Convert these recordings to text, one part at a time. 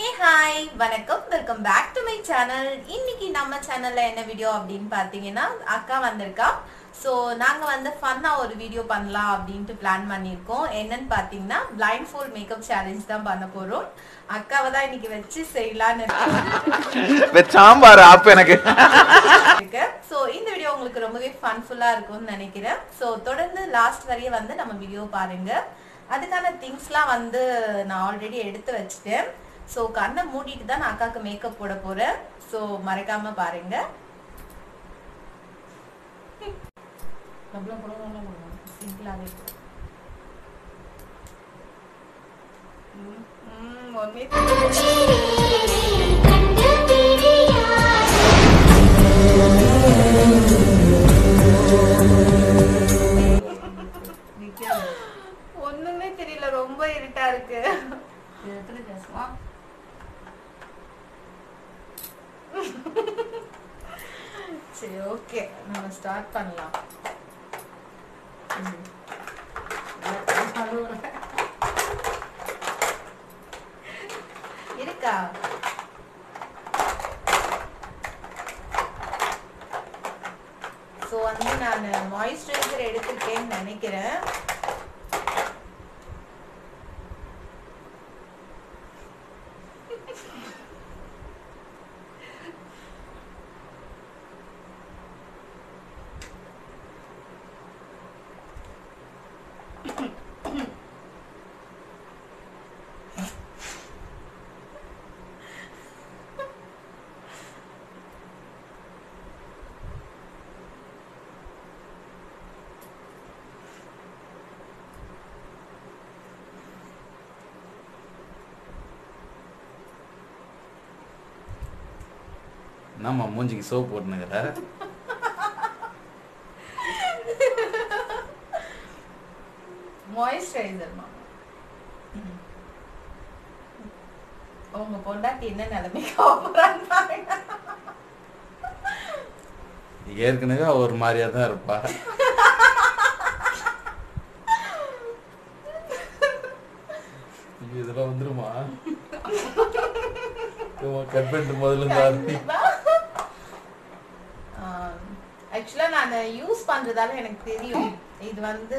ஹே hi வணக்கம் welcome back to my channel இன்னைக்கு நம்ம சேனல்ல என்ன வீடியோ அப்படின்னு பார்த்தீங்கன்னா அக்கா வந்திருக்கா ஸோ நாங்கள் வந்து ஃபன்னாக ஒரு வீடியோ பண்ணலாம் அப்படின்ட்டு பிளான் பண்ணியிருக்கோம் என்னன்னு பார்த்தீங்கன்னா பிளைண்ட் ஃபோல்ட் மேக்கப் சேலஞ்ச் தான் பண்ண போகிறோம் அக்காவை தான் இன்னைக்கு வச்சு செய்யலான்னு சாம்பார் ஆப்பு எனக்கு இருக்கு ஸோ இந்த வீடியோ உங்களுக்கு ரொம்பவே ஃபன்ஃபுல்லாக இருக்கும்னு நினைக்கிறேன் ஸோ தொடர்ந்து லாஸ்ட் வரையும் வந்து நம்ம வீடியோ பாருங்க அதுக்கான திங்ஸ்லாம் வந்து நான் ஆல்ரெடி எடுத்து வச்சுட்டேன் ஸோ கண்ணை மூடிட்டு தான் நான் அக்காவுக்கு மேக்கப் போட போறேன் ஸோ மறக்காம பாருங்க சிம்பிளாகவே ஒன்றுமே ஒண்ணுமே தெரியல ரொம்ப இருட்டா இருக்கு சரி ஓகே நம்ம ஸ்டார்ட் பண்ணலாம் இருக்கா ஸோ வந்து நான் மாய்ஸ்சரைசர் எடுத்திருக்கேன்னு நினைக்கிறேன் என்னம்மா மூஞ்சிக்கு சோப் போட்டுனுங்கிற மாய்ஸ்சரைசர் மாமா உங்க பொண்டாட்டி என்ன நிலைமைக்கு போறான்னு பாருங்க ஏற்கனவே அவ ஒரு மாதிரியா தான் இருப்பா ஐயோ, இதெல்லாம் வந்துருமா கட் பண்ணிட்டு முதல்ல இருந்து ஆரம்பி. ஆக்சுவலா நான் யூஸ் பண்றதால எனக்கு தெரியும் இது வந்து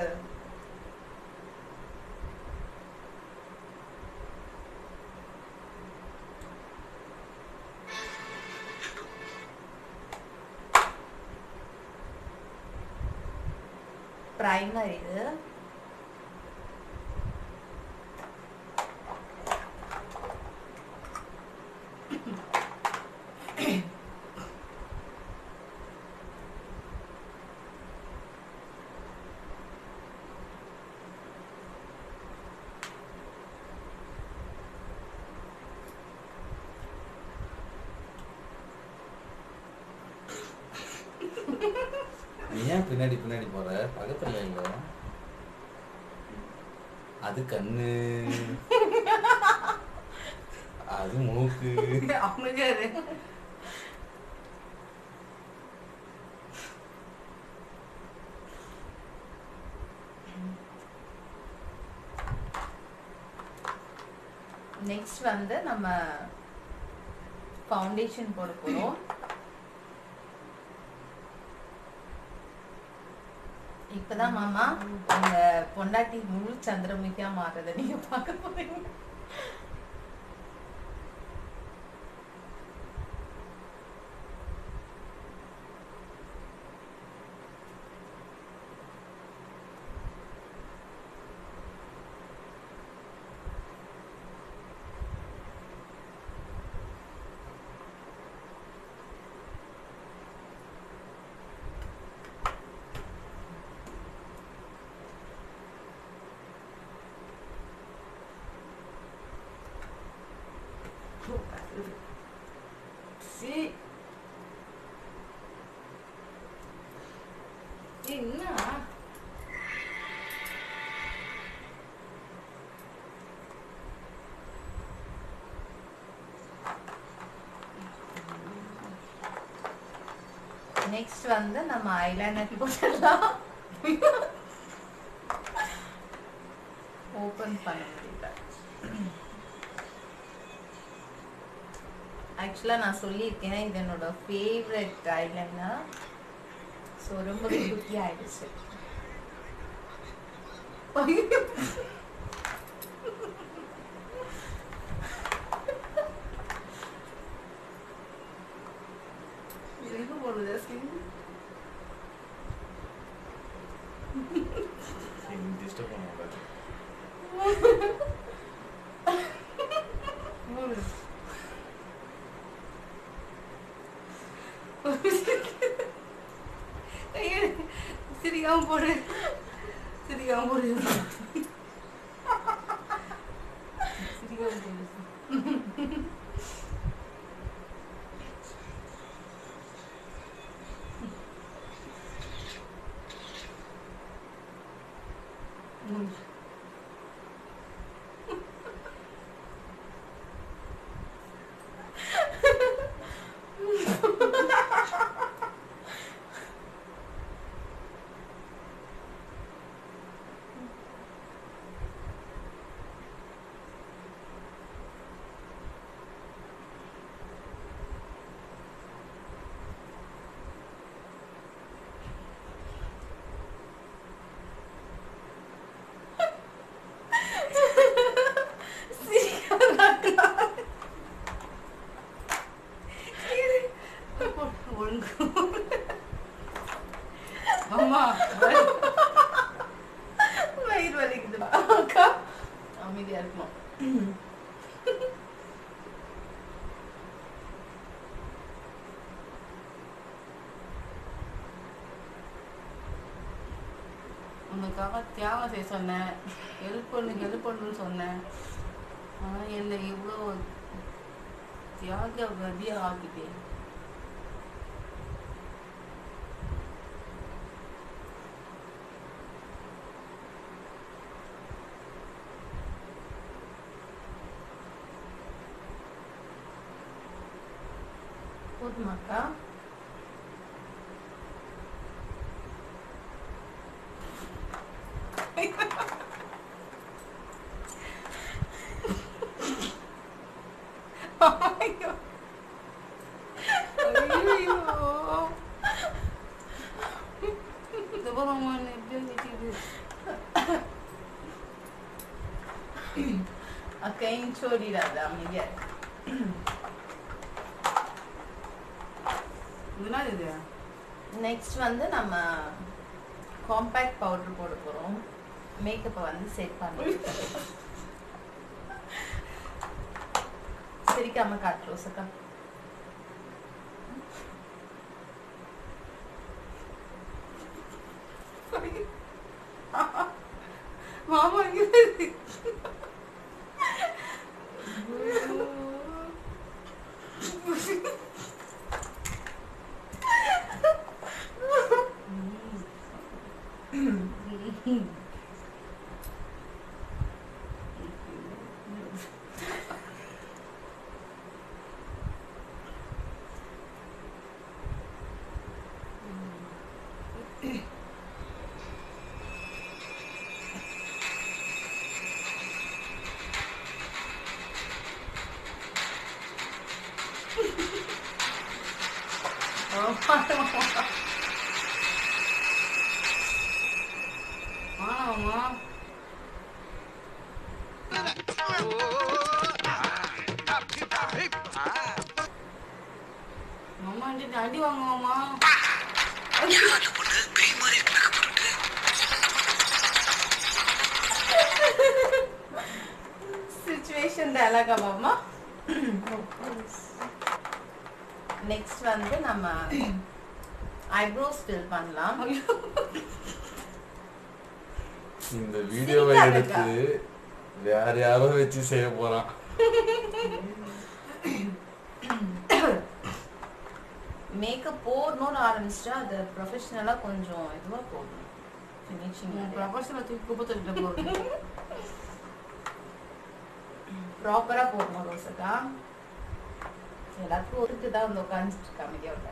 பிரைமர் இது நீ ஏன் பின்னாடி பின்னாடி போற பக்கத்துல இல்ல அது கண்ணு அது மூக்கு அமைதியாரு நெக்ஸ்ட் வந்து நம்ம ஃபவுண்டேஷன் போட போறோம் இப்பதான் மாமா உங்க பொண்டாட்டி முழு சந்திரமுகியா மாறுறதை நீங்க பார்க்க போறீங்க சி என்ன நெக்ஸ்ட் வந்து நம்ம ஐலைனர் போட்டுடலாம் ஓபன் பண்ண முடியல ஆக்சுவலாக நான் சொல்லியிருக்கேன் இது என்னோட ஃபேவரட் ஐலைனர் ஸோ ரொம்ப குட்டி ஆயிடுச்சு ஐயோ. இது எங்க போடுறது ஸ்கின் டிஸ்டர்ப் பண்ண கூடாது சிரிக்காம போடு சிரிக்காம போடு சிரிக்காம போடு ம். சிரிக்காதக்கா. ஒழுங்கு அம்மா வயிறு வலிக்குதுடா அக்கா அமைதியா இருக்கணும் உனக்காக தியாகம் செய்ய சொன்னேன் ஹெல்ப் பண்ணு ஹெல்ப் பண்ணுன்னு சொன்னேன் ஆனால் என்னை இவ்வளோ தியாக கதியாக ஆக்கிட்டேன் போதுமாக்கா ஐயோ. ஐயோ இந்த பரமா எப்படியோ வச்சுது அக்கா இன்ச்சோடிடாத அமைதியா இரு. என்ன இது நெக்ஸ்ட் வந்து நம்ம காம்பேக்ட் பவுடர் போட போறோம் மேக்கப்பை வந்து செட் பண்ணி சிரிக்காம காட்டு ரோசக்கா மாமா இங்க இருக்கு. ஆமாம்மா அம்மா அடி அடி வாங்குவாம்மா சுச்சுவேஷன் டயலாகா மாமா நெக்ஸ்ட் வந்து நம்ம ஐப்ரோஸ் ஃபில் பண்ணலாம் இந்த வீடியோவை எடுத்து வேற யாரோ வச்சு செய்ய போறான் மேக்கப் போடணும்னு ஆரம்பிச்சிட்டா அது ப்ரொஃபஷனலா கொஞ்சம் இதுவா போடணும் ஃபினிஷிங் ப்ரொஃபஷனல் தூக்கி குப்பை தட்டிட்டு போகிறேன் ப்ராப்பரா போடணும் ரோசக்கா எல்லாத்துக்கும் ஒருக்கு தான் வந்து உட்காந்துட்டு இருக்கா அமைதியோட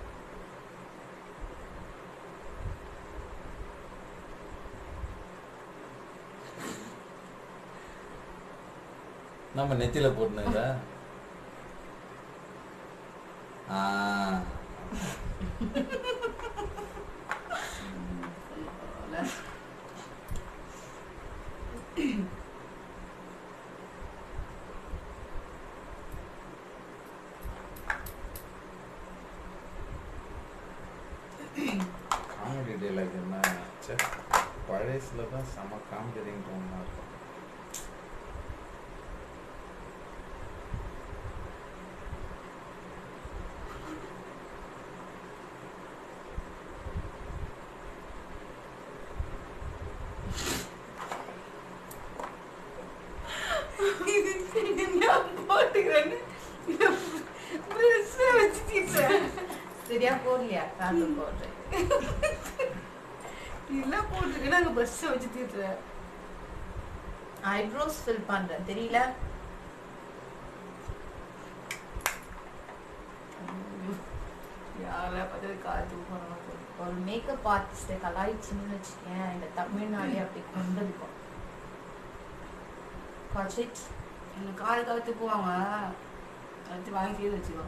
நம்ம நெத்தியில போட்டுனதா ஆ காமெடி டைலாக் என்ன ச்சே, பழசுல தான் செம காமெடி ரிங் டோன்லாம் இருக்கும் போட்டுக்கிறேன்னு ப்ரெஷ்ஷை வச்சு தீட்டுறேன் சரியா போடலையா காட்டு போடுறேன் இல்லை போட்டுருக்கேன் அங்கே ப்ரெஷ்ஷை வச்சு தீட்டுறேன் ஐப்ரோஸ் ஃபில் பண்றேன் தெரியல யாரை பார்த்து காய்ச்சி போனோம் ஒரு மேக்கப் ஆர்டிஸ்டை கலாய்ச்சின்னு வச்சுக்கேன் இந்த தமிழ்நாடே அப்படி கொண்டு இருக்கும் காட்சிட் இந்த காலை கவுத்து போவாங்க வச்சு வாங்கி செய்து வச்சுக்கோ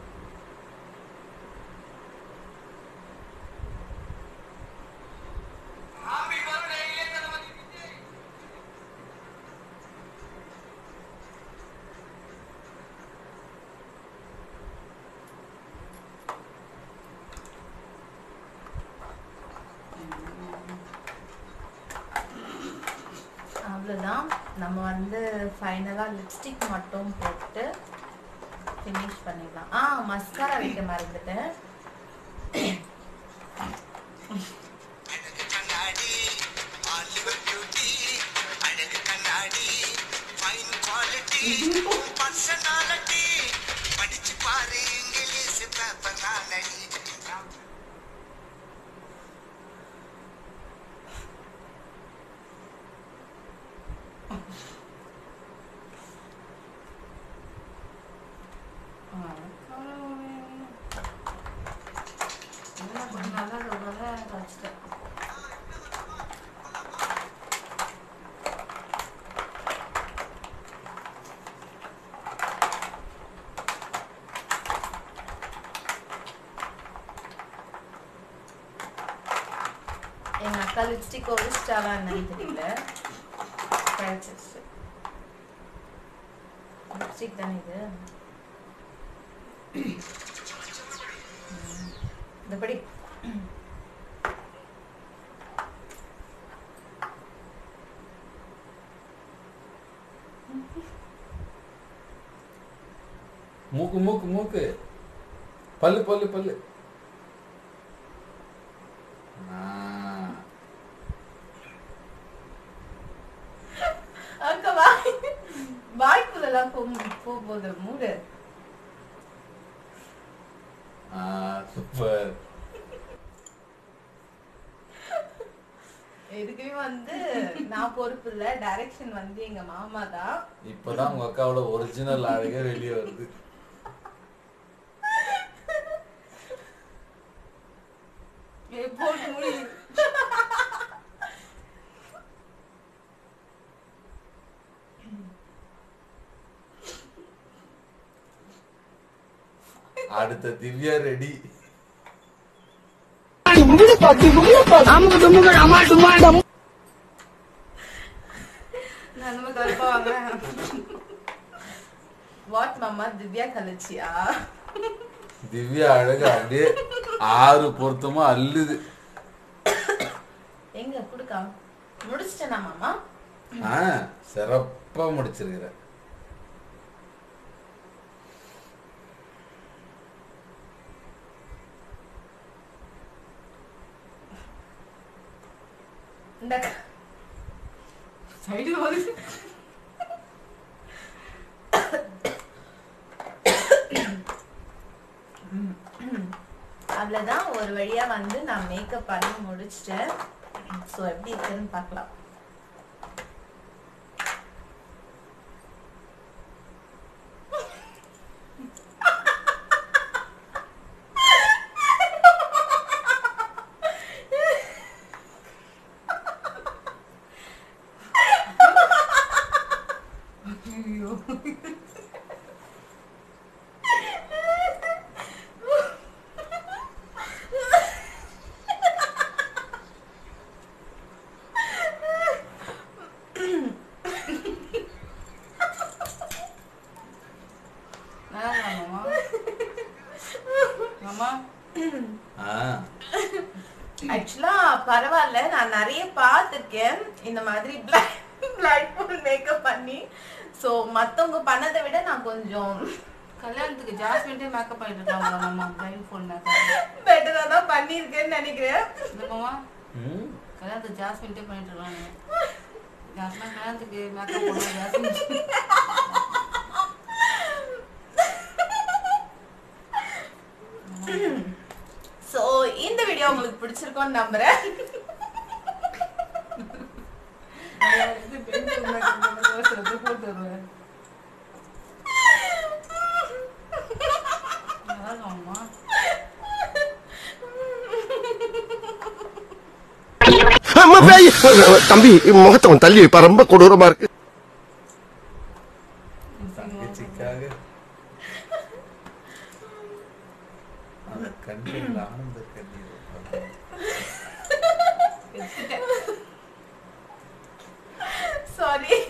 அவ்வளோதான் நம்ம வந்து ஃபைனலாக லிப்ஸ்டிக் மட்டும் போட்டு ஃபினிஷ் பண்ணிடலாம் ஆ மஸ்காரா வைக்க மறந்துட்டேன் அழகு கண்ணாடி ஆலிவர் பியூட்டி அழகு கண்ணாடி ஃபைன் குவாலிட்டி பர்சனாலிட்டி படிச்சு பாரு இங்கிலீஷ் பேப்பர் நாளடி நல்லா சொல்றத வச்சுட்டேன் எங்க அக்கா லிப்ஸ்டிக் ஒழிச்சிட்டாவா என்னன்னு தெரியல கிடைச்சிருச்சு லிப்ஸ்டிக் தானே இது ம். இந்தபடி மூக்கு மூக்கு மூக்கு பல்லு பல்லு பல்லு ஆ, அக்கா வாய் வாய்க்குள்ளெல்லாம் போ போ போகுது மூடு ஆ, சூப்பர் எதுக்குமே வந்து நான் பொறுப்பு இல்ல டைரக்ஷன் வந்து எங்க மாமா தான் இப்பதான் உங்க அக்காவோட ஒரிஜினல் அழகே வெளியே வருது ஏய், போட்டு முடி அடுத்த திவ்யா ரெடி நான் அந்த மாதிரி கருப்பா வாங்குறேன் வாட் மாமா திவ்யா கலச்சியா திவ்யா அழகு அப்படியே ஆறு பொருத்தமா அள்ளுது எங்க குடுக்கா முடிச்சிட்டேனா மாமா ஆ சிறப்பா முடிச்சிருக்கிற இந்த சைடு வருது அவ்வளவுதான் ஒரு வழியா வந்து நான் மேக்கப் பண்ணி முடிச்சிட்டேன் ஸோ எப்படி இருக்குன்னு பார்க்கலாம் ஐயோ அம்மா ஆ ஆக்சுவலா பரவாயில்ல நான் நிறைய பார்த்திருக்கேன் இந்த மாதிரி பிளாக் ஃபுல் மேக்கப் பண்ணி சோ மத்தவங்க பண்ணதை விட நான் கொஞ்சம் கல்யாணத்துக்கு ஜாஸ்மின்டே மேக்கப் பண்ணிட்டு இருக்கலாம் நம்ம பிளைண்ட் ஃபோன் மேக்கப் பெட்டரா தான் பண்ணியிருக்கேன்னு நினைக்கிறேன் இல்லைம்மா ம் கல்யாணத்துக்கு ஜாஸ்மின்டே பண்ணிட்டு இருக்காங்க ஜாஸ்மின் கல்யாணத்துக்கு மேக்கப் போடணும் ஜாஸ்மின் சோ இந்த வீடியோ உங்களுக்கு பிடிச்சிருக்கோம்னு நம்புறேன் இது பெண்கள் மேக்கப் பண்ண போட்டு வருவேன் நல்லா இருக்கும்மா அம்மா பேய் தம்பி முகத்தை கொஞ்சம் தள்ளி வைப்பா ரொம்ப கொடூரமா இருக்கு தங்கச்சிக்காக அந்த கண்ணீர் ஆனந்த கண்ணீர் சாரி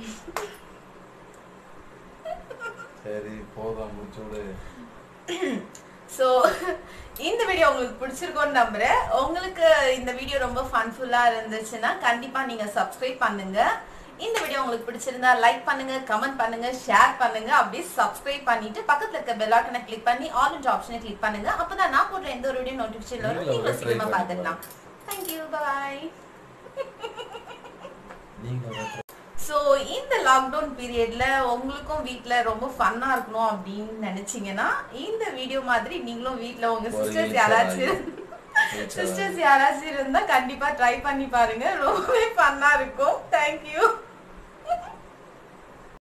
சரி போதும் முடிச்சு விடு ஸோ இந்த வீடியோ உங்களுக்கு பிடிச்சிருக்கோன்னு நம்புறேன் உங்களுக்கு இந்த வீடியோ ரொம்ப ஃபன்ஃபுல்லா இருந்துச்சுன்னா கண்டிப்பா நீங்க சப்ஸ்கிரைப் பண்ணுங்க இந்த வீடியோ உங்களுக்கு பிடிச்சிருந்தா லைக் பண்ணுங்க கமெண்ட் பண்ணுங்க ஷேர் பண்ணுங்க அப்படியே சப்ஸ்கிரைப் பண்ணிட்டு பக்கத்துல இருக்க பெல் ஐக்கனை கிளிக் பண்ணி ஆல் இன்ட் ஆப்ஷனை கிளிக் பண்ணுங்க அப்பதான் நான் போடுற எந்த ஒரு வீடியோ நோட்டிஃபிகேஷன் வரும் நீங்களும் நீங்க try சீக்கிரமா பண்ணி பார்த்துக்கலாம் தேங்க்யூ பாய் நீங்க வந்து ஸோ இந்த லாக்டவுன் பீரியட்ல உங்களுக்கும் வீட்ல ரொம்ப ஃபன்னா இருக்கணும் அப்படின்னு நினைச்சீங்கன்னா இந்த வீடியோ மாதிரி நீங்களும் வீட்ல உங்க ஒரு சிஸ்டர்ஸ் இன்ஸ்டா யாராச்சும் இன்ஸ்டா சிஸ்டர்ஸ் யாராச்சும் இருந்தா கண்டிப்பா ட்ரை பண்ணி பாருங்க ரொம்பவே ஃபன்னா இருக்கும் தேங்க்யூ